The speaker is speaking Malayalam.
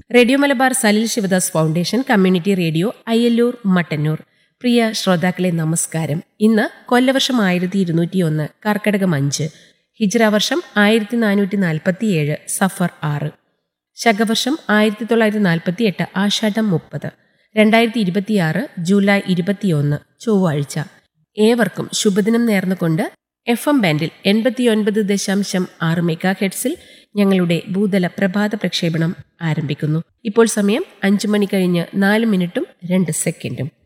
radio Malabar Salil Sivadas foundation community radio Ayyallur Mattannur പ്രിയ ശ്രോതാക്കളെ നമസ്കാരം ഇന്ന് കൊല്ലവർഷം ആയിരത്തി ഇരുന്നൂറ്റിയൊന്ന് കർക്കടകം അഞ്ച് ഹിജ്ര വർഷം ആയിരത്തി നാനൂറ്റി നാൽപ്പത്തിയേഴ് സഫർ ആറ് ശകവർഷം ആയിരത്തി തൊള്ളായിരത്തി നാൽപ്പത്തി എട്ട് ആഷാഢം മുപ്പത് രണ്ടായിരത്തി ഇരുപത്തിയാറ് ജൂലൈ ഇരുപത്തിയൊന്ന് ചൊവ്വാഴ്ച ഏവർക്കും ശുഭദിനം നേർന്നുകൊണ്ട് എഫ് എം ബാൻഡിൽ എൺപത്തിയൊൻപത് ദശാംശം ആറ് മെഗാ ഹെഡ്സിൽ ഞങ്ങളുടെ ഭൂതല പ്രഭാത പ്രക്ഷേപണം ആരംഭിക്കുന്നു ഇപ്പോൾ സമയം അഞ്ചു മണി കഴിഞ്ഞ് നാല് മിനിറ്റും രണ്ട് സെക്കൻഡും